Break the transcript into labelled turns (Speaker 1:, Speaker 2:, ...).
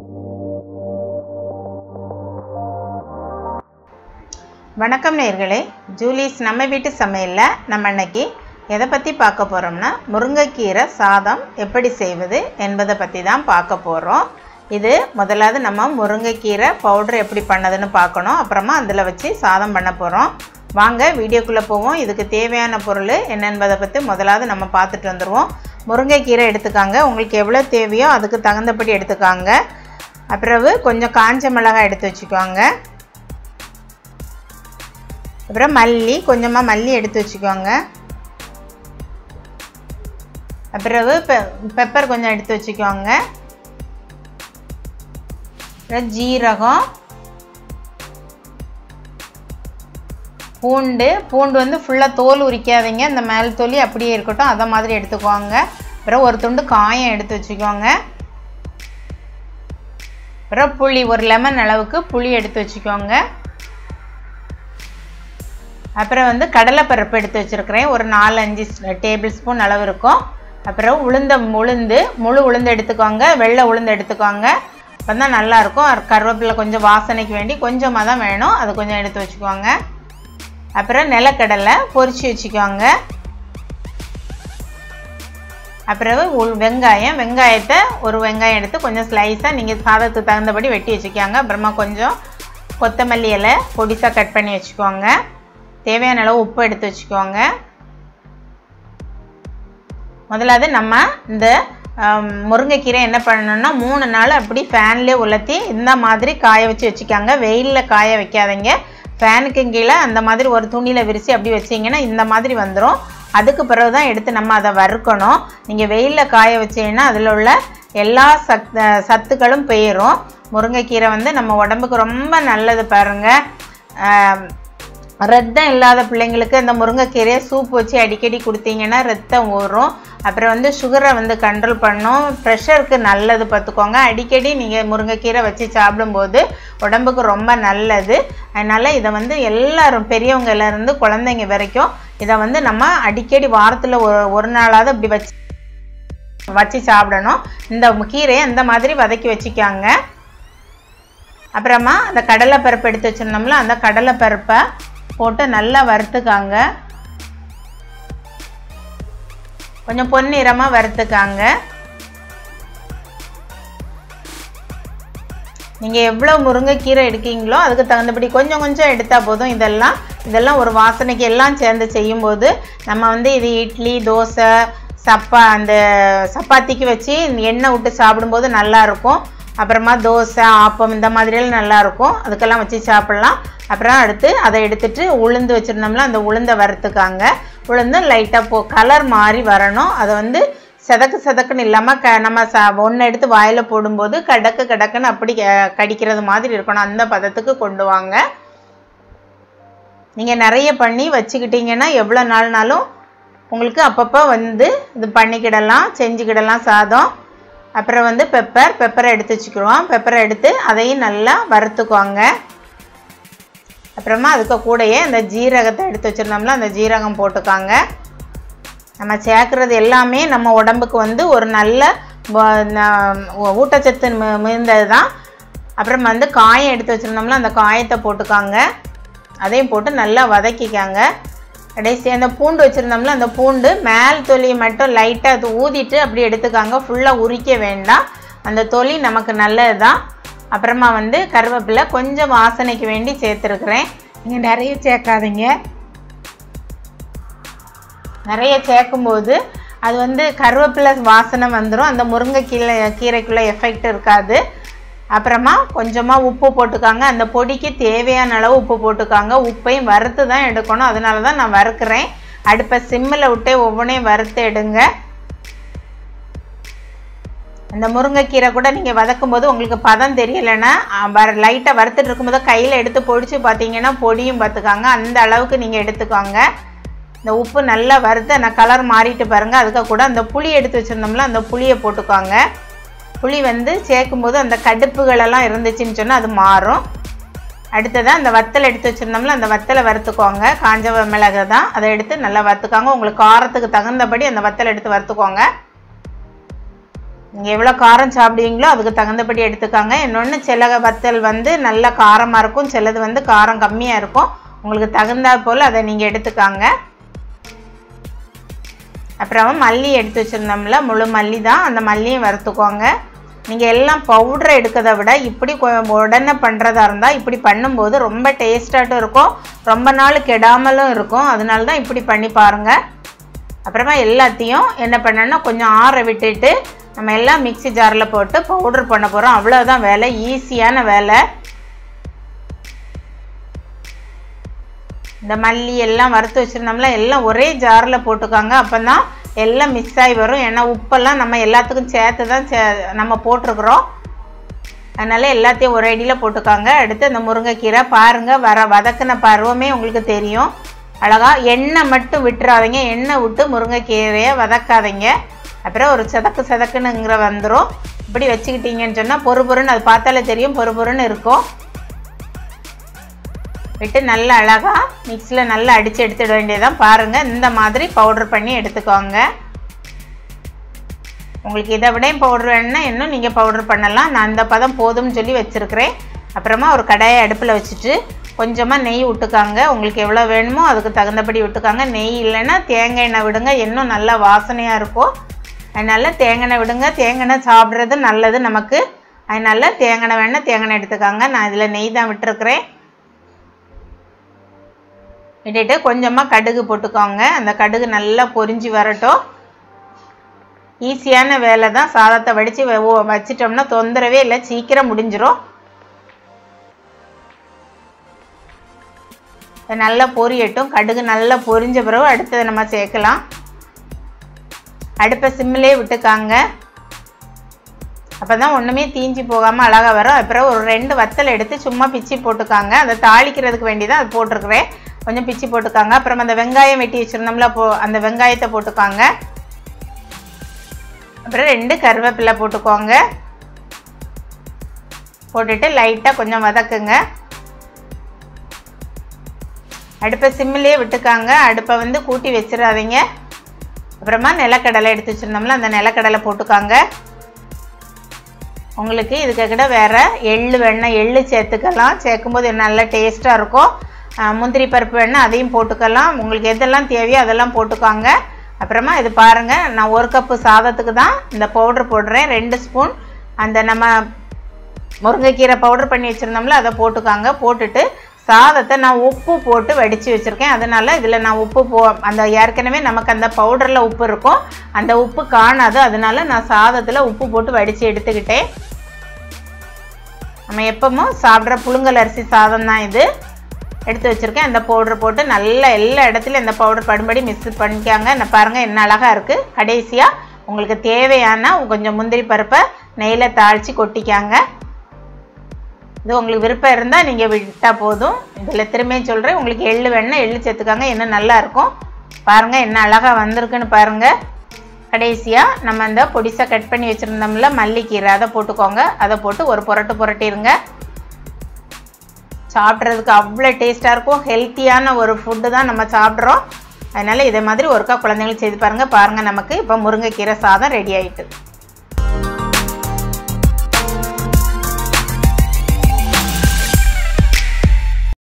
Speaker 1: வணக்கம் நேர்களே ஜூலிஸ் நம்ம வீட்டு சமையலில் நம்ம இன்னைக்கு எதை பற்றி பார்க்க போகிறோம்னா முருங்கைக்கீரை சாதம் எப்படி செய்வது என்பதை பற்றி தான் பார்க்க போகிறோம் இது முதலாவது நம்ம முருங்கைக்கீரை பவுடர் எப்படி பண்ணதுன்னு பார்க்கணும் அப்புறமா அதில் வச்சு சாதம் பண்ண போகிறோம் வாங்க வீடியோக்குள்ளே போவோம் இதுக்கு தேவையான பொருள் என்னென்பதை பற்றி முதலாவது நம்ம பார்த்துட்டு வந்துடுவோம் முருங்கைக்கீரை எடுத்துக்காங்க உங்களுக்கு எவ்வளோ தேவையோ அதுக்கு தகுந்தபடி எடுத்துக்காங்க அப்புறவு கொஞ்சம் காஞ்ச மிளகாய் எடுத்து வச்சுக்கோங்க அப்புறம் மல்லி கொஞ்சமாக மல்லி எடுத்து வச்சுக்கோங்க அப்புறம் பெ பெப்பர் கொஞ்சம் எடுத்து வச்சுக்கோங்க அப்புறம் ஜீரகம் பூண்டு பூண்டு வந்து ஃபுல்லாக தோல் உரிக்காதீங்க இந்த மேல் தோலி அப்படியே இருக்கட்டும் அதை மாதிரி எடுத்துக்கோங்க அப்புறம் ஒரு துண்டு காயம் எடுத்து வச்சுக்கோங்க அப்புறம் புளி ஒரு லெமன் அளவுக்கு புளி எடுத்து வச்சுக்கோங்க அப்புறம் வந்து கடலைப்பருப்பு எடுத்து வச்சுருக்கிறேன் ஒரு நாலு அஞ்சு டேபிள் ஸ்பூன் அளவு இருக்கும் அப்புறம் உளுந்த உளுந்து முழு உளுந்து எடுத்துக்கோங்க வெள்ளை உளுந்து எடுத்துக்கோங்க அப்போ தான் நல்லாயிருக்கும் கருவேப்பிலை கொஞ்சம் வாசனைக்கு வேண்டி கொஞ்சமாக தான் வேணும் அது கொஞ்சம் எடுத்து வச்சுக்கோங்க அப்புறம் நிலக்கடலை பொரிச்சு வச்சுக்கோங்க அப்புறம் உள் வெங்காயம் வெங்காயத்தை ஒரு வெங்காயம் எடுத்து கொஞ்சம் ஸ்லைஸாக நீங்கள் சாதத்துக்கு தகுந்தபடி வெட்டி வச்சுக்கோங்க அப்புறமா கொஞ்சம் கொத்தமல்லி இலை பொடிசாக கட் பண்ணி வச்சுக்கோங்க தேவையான அளவு உப்பு எடுத்து வச்சுக்கோங்க முதலாவது நம்ம இந்த முருங்கைக்கீரை என்ன பண்ணணும்னா மூணு நாள் அப்படி ஃபேன்லேயே உலர்த்தி இந்த மாதிரி காய வச்சு வச்சுக்காங்க வெயிலில் காய வைக்காதீங்க ஃபேனுக்கு கீழே அந்த மாதிரி ஒரு துணியில் விரித்து அப்படி வச்சிங்கன்னா இந்த மாதிரி வந்துடும் அதுக்கு பிறகு தான் எடுத்து நம்ம அதை வறுக்கணும் நீங்கள் வெயிலில் காய வச்சீங்கன்னா அதில் உள்ள எல்லா சத் சத்துக்களும் போயிடும் முருங்கைக்கீரை வந்து நம்ம உடம்புக்கு ரொம்ப நல்லது பாருங்கள் ரத்தம் இல்லாத பிள்ளைங்களுக்கு அந்த முருங்கைக்கீரையை சூப் வச்சு அடிக்கடி கொடுத்தீங்கன்னா ரத்தம் ஊறும் அப்புறம் வந்து சுகரை வந்து கண்ட்ரோல் பண்ணும் ப்ரெஷருக்கு நல்லது பார்த்துக்கோங்க அடிக்கடி நீங்கள் முருங்கைக்கீரை வச்சு சாப்பிடும்போது உடம்புக்கு ரொம்ப நல்லது அதனால் இதை வந்து எல்லாரும் பெரியவங்கலேருந்து குழந்தைங்க வரைக்கும் இதை வந்து நம்ம அடிக்கடி வாரத்தில் ஒரு ஒரு நாளாவது இப்படி வச்சு வச்சு சாப்பிடணும் இந்த கீரையை அந்த மாதிரி வதக்கி வச்சுக்காங்க அப்புறமா அந்த கடலைப்பருப்பு எடுத்து வச்சுருந்தோம்ல அந்த கடலைப்பருப்பை போட்டு நல்லா வறுத்துக்காங்க கொஞ்சம் பொன்னிறமாக வறுத்துக்காங்க நீங்கள் எவ்வளோ முருங்கைக்கீரை எடுக்கீங்களோ அதுக்கு தகுந்தபடி கொஞ்சம் கொஞ்சம் எடுத்தால் போதும் இதெல்லாம் இதெல்லாம் ஒரு வாசனைக்கு எல்லாம் சேர்ந்து செய்யும்போது நம்ம வந்து இது இட்லி தோசை சப்பா அந்த சப்பாத்திக்கு வச்சு எண்ணெய் விட்டு சாப்பிடும்போது நல்லாயிருக்கும் அப்புறமா தோசை ஆப்பம் இந்த மாதிரியெல்லாம் நல்லாயிருக்கும் அதுக்கெல்லாம் வச்சு சாப்பிட்லாம் அப்புறம் அடுத்து அதை எடுத்துட்டு உளுந்து வச்சுருந்தோம்ல அந்த உளுந்தை வறுத்துக்காங்க உளுந்து லைட்டாக போ கலர் மாறி வரணும் அதை வந்து செதக்கு செதக்குன்னு இல்லாமல் க நம்ம ச ஒன்று எடுத்து வாயில் போடும்போது கடக்கு கடக்குன்னு அப்படி கடிக்கிறது மாதிரி இருக்கணும் அந்த பதத்துக்கு கொண்டு வாங்க நீங்கள் நிறைய பண்ணி வச்சுக்கிட்டிங்கன்னா எவ்வளோ நாள்னாலும் உங்களுக்கு அப்பப்போ வந்து இது பண்ணிக்கிடலாம் செஞ்சுக்கிடலாம் சாதம் அப்புறம் வந்து பெப்பர் பெப்பரை எடுத்து வச்சுக்கிடுவோம் பெப்பரை எடுத்து அதையும் நல்லா வறுத்துக்குவாங்க அப்புறமா அதுக்கு கூடயே அந்த ஜீரகத்தை எடுத்து வச்சுருந்தோம்ல அந்த ஜீரகம் போட்டுக்காங்க நம்ம சேர்க்குறது எல்லாமே நம்ம உடம்புக்கு வந்து ஒரு நல்ல ஊட்டச்சத்து மிகுந்தது தான் அப்புறம் வந்து காயம் எடுத்து வச்சுருந்தோம்ல அந்த காயத்தை போட்டுக்காங்க அதையும் போட்டு நல்லா வதக்கிக்காங்க கடைசி அந்த பூண்டு வச்சுருந்தோம்ல அந்த பூண்டு மேல் தொலியை மட்டும் லைட்டாக அது ஊதிட்டு அப்படி எடுத்துக்காங்க ஃபுல்லாக உரிக்க வேண்டாம் அந்த தொலி நமக்கு நல்லது தான் அப்புறமா வந்து கருவேப்பிலை கொஞ்சம் வாசனைக்கு வேண்டி சேர்த்துருக்குறேன் நீங்கள் நிறைய சேர்க்காதீங்க நிறைய சேர்க்கும்போது அது வந்து கருவேப்பிலை வாசனை வந்துடும் அந்த முருங்கைக்கீரை கீரைக்குள்ளே எஃபெக்ட் இருக்காது அப்புறமா கொஞ்சமாக உப்பு போட்டுக்காங்க அந்த பொடிக்கு தேவையான அளவு உப்பு போட்டுக்காங்க உப்பையும் வறுத்து தான் எடுக்கணும் அதனால தான் நான் வறுக்கிறேன் அடுப்பை சிம்மில் விட்டே ஒவ்வொன்றையும் வறுத்து எடுங்க அந்த முருங்கைக்கீரை கூட நீங்கள் வதக்கும் போது உங்களுக்கு பதம் தெரியலைன்னா வர லைட்டாக வறுத்துட்டு இருக்கும்போது கையில் எடுத்து பொடிச்சு பார்த்தீங்கன்னா பொடியும் பார்த்துக்காங்க அந்த அளவுக்கு நீங்கள் எடுத்துக்கோங்க இந்த உப்பு நல்லா வறுத்து அந்த கலர் மாறிட்டு பாருங்கள் அதுக்கு கூட அந்த புளி எடுத்து வச்சுருந்தோம்ல அந்த புளியை போட்டுக்கோங்க புளி வந்து சேர்க்கும்போது அந்த கடுப்புகளெல்லாம் இருந்துச்சுன்னு சொன்னால் அது மாறும் அடுத்ததாக அந்த வத்தல் எடுத்து வச்சுருந்தோம்ல அந்த வத்தலை வறுத்துக்கோங்க காஞ்ச மிளகு தான் அதை எடுத்து நல்லா வறுத்துக்காங்க உங்களுக்கு காரத்துக்கு தகுந்தபடி அந்த வத்தல் எடுத்து வறுத்துக்கோங்க நீங்கள் எவ்வளோ காரம் சாப்பிடுவீங்களோ அதுக்கு தகுந்தபடி எடுத்துக்காங்க இன்னொன்று சில வத்தல் வந்து நல்ல காரமாக இருக்கும் சிலது வந்து காரம் கம்மியாக இருக்கும் உங்களுக்கு தகுந்தா போல் அதை நீங்கள் எடுத்துக்காங்க அப்புறம் மல்லி எடுத்து வச்சுருந்தோம்ல முழு மல்லி தான் அந்த மல்லியும் வறுத்துக்கோங்க நீங்கள் எல்லாம் பவுடரை எடுக்கிறத விட இப்படி கொ- உடனே பண்ணுறதா இருந்தால் இப்படி பண்ணும்போது ரொம்ப டேஸ்டாட்டும் இருக்கும் ரொம்ப நாள் கெடாமலும் இருக்கும் அதனால தான் இப்படி பண்ணி பாருங்கள் அப்புறமா எல்லாத்தையும் என்ன பண்ணணும்னா கொஞ்சம் ஆற விட்டுட்டு நம்ம எல்லாம் மிக்ஸி ஜாரில் போட்டு பவுடர் பண்ண போகிறோம் அவ்வளோதான் வேலை ஈஸியான வேலை இந்த மல்லி எல்லாம் வறுத்து வச்சுருந்தோம்ல எல்லாம் ஒரே ஜாரில் போட்டுக்காங்க அப்போ தான் எல்லாம் மிக்ஸ் ஆகி வரும் ஏன்னா உப்பெல்லாம் நம்ம எல்லாத்துக்கும் சேர்த்து தான் சே நம்ம போட்டிருக்கிறோம் அதனால் எல்லாத்தையும் ஒரு அடியில் போட்டுக்காங்க அடுத்து இந்த முருங்கைக்கீரை பாருங்கள் வர வதக்கின பருவமே உங்களுக்கு தெரியும் அழகா எண்ணெய் மட்டும் விட்டுறாதீங்க எண்ணெய் விட்டு முருங்கைக்கீரையை வதக்காதீங்க அப்புறம் ஒரு சதக்கு சதக்குனுங்கிற வந்துடும் இப்படி வச்சுக்கிட்டீங்கன்னு சொன்னால் பொறு பொறுன்னு அது பார்த்தாலே தெரியும் பொறு பொறுன்னு இருக்கும் விட்டு நல்லா அழகாக மிக்ஸியில் நல்லா அடித்து எடுத்துட வேண்டியதான் பாருங்கள் இந்த மாதிரி பவுடர் பண்ணி எடுத்துக்கோங்க உங்களுக்கு இதை விட பவுடர் வேணும்னா இன்னும் நீங்கள் பவுடர் பண்ணலாம் நான் இந்த பதம் போதும்னு சொல்லி வச்சுருக்கிறேன் அப்புறமா ஒரு கடாயை அடுப்பில் வச்சுட்டு கொஞ்சமாக நெய் விட்டுக்காங்க உங்களுக்கு எவ்வளோ வேணுமோ அதுக்கு தகுந்தபடி விட்டுக்காங்க நெய் இல்லைன்னா தேங்காய் எண்ணெய் விடுங்க இன்னும் நல்லா வாசனையாக இருக்கும் அதனால் தேங்காய் எண்ணெய் விடுங்க தேங்காய் எண்ணெய் சாப்பிட்றது நல்லது நமக்கு அதனால் தேங்காய் எண்ணெய் வேணால் தேங்காய் எண்ணெய் எடுத்துக்காங்க நான் இதில் நெய் தான் விட்டுருக்குறேன் விட்டுட்டு கொஞ்சமாக கடுகு போட்டுக்கோங்க அந்த கடுகு நல்லா பொரிஞ்சு வரட்டும் ஈஸியான வேலை தான் சாதத்தை வடித்து வச்சிட்டோம்னா தொந்தரவே இல்லை சீக்கிரம் முடிஞ்சிரும் இது நல்லா பொரியட்டும் கடுகு நல்லா பொரிஞ்ச பிறகு அடுத்ததை நம்ம சேர்க்கலாம் அடுப்பை சிம்மிலே விட்டுக்காங்க அப்போ தான் ஒன்றுமே தீஞ்சு போகாமல் அழகாக வரும் அப்புறம் ஒரு ரெண்டு வத்தல் எடுத்து சும்மா பிச்சி போட்டுக்காங்க அதை தாளிக்கிறதுக்கு வேண்டி தான் அது போட்டிருக்கிறேன் கொஞ்சம் பிச்சி போட்டுக்காங்க அப்புறம் அந்த வெங்காயம் வெட்டி வச்சுருந்தோம்ல போ அந்த வெங்காயத்தை போட்டுக்காங்க அப்புறம் ரெண்டு கருவேப்பிலை போட்டுக்கோங்க போட்டுட்டு லைட்டாக கொஞ்சம் வதக்குங்க அடுப்பை சிம்மிலே விட்டுக்காங்க அடுப்பை வந்து கூட்டி வச்சிடாதீங்க அப்புறமா நிலக்கடலை எடுத்து வச்சுருந்தோம்ல அந்த நிலக்கடலை போட்டுக்காங்க உங்களுக்கு இதுக்கு கூட வேறு எள்ளு வேணால் எள்ளு சேர்த்துக்கலாம் சேர்க்கும்போது நல்லா டேஸ்ட்டாக இருக்கும் அஹ் முந்திரி பருப்பு வேணால் அதையும் போட்டுக்கலாம் உங்களுக்கு எதெல்லாம் தேவையோ அதெல்லாம் போட்டுக்காங்க அப்புறமா இது பாருங்கள் நான் ஒரு கப்பு சாதத்துக்கு தான் இந்த பவுட்ரு போடுறேன் ரெண்டு ஸ்பூன் அந்த நம்ம முருங்கைக்கீரை பவுடர் பண்ணி வச்சுருந்தோம்ல அதை போட்டுக்காங்க போட்டுட்டு சாதத்தை நான் உப்பு போட்டு வடித்து வச்சுருக்கேன் அதனால் இதில் நான் உப்பு போ அந்த ஏற்கனவே நமக்கு அந்த பவுடரில் உப்பு இருக்கும் அந்த உப்பு காணாது அதனால நான் சாதத்தில் உப்பு போட்டு வடித்து எடுத்துக்கிட்டேன் நம்ம எப்பவும் சாப்பிட்ற புழுங்கல் அரிசி சாதம் தான் இது எடுத்து வச்சுருக்கேன் அந்த பவுடர் போட்டு நல்லா எல்லா இடத்துலையும் இந்த பவுடர் படும்படி மிக்ஸ் பண்ணிக்காங்க நான் பாருங்கள் என்ன அழகாக இருக்குது கடைசியாக உங்களுக்கு தேவையான கொஞ்சம் முந்திரி பருப்பை நெய்யில் தாளித்து கொட்டிக்காங்க இது உங்களுக்கு விருப்பம் இருந்தால் நீங்கள் விட்டால் போதும் இதில் திரும்பியும் சொல்கிறேன் உங்களுக்கு எள்ளு வேணுன்னா எள்ளு சேர்த்துக்காங்க இன்னும் நல்லா இருக்கும் பாருங்கள் என்ன அழகாக வந்திருக்குன்னு பாருங்கள் கடைசியாக நம்ம இந்த பொடிசாக கட் பண்ணி வச்சுருந்தோம்ல மல்லிக்கீரை அதை போட்டுக்கோங்க அதை போட்டு ஒரு புரட்டு புரட்டிடுங்க சாப்பிட்றதுக்கு அவ்வளோ டேஸ்ட்டாக இருக்கும் ஹெல்த்தியான ஒரு ஃபுட்டு தான் நம்ம சாப்பிட்றோம் அதனால் இதே மாதிரி ஒருக்கா குழந்தைங்களுக்கு செய்து பாருங்கள் பாருங்கள் நமக்கு இப்போ முருங்கைக்கீரை சாதம் ரெடி ஆயிட்டு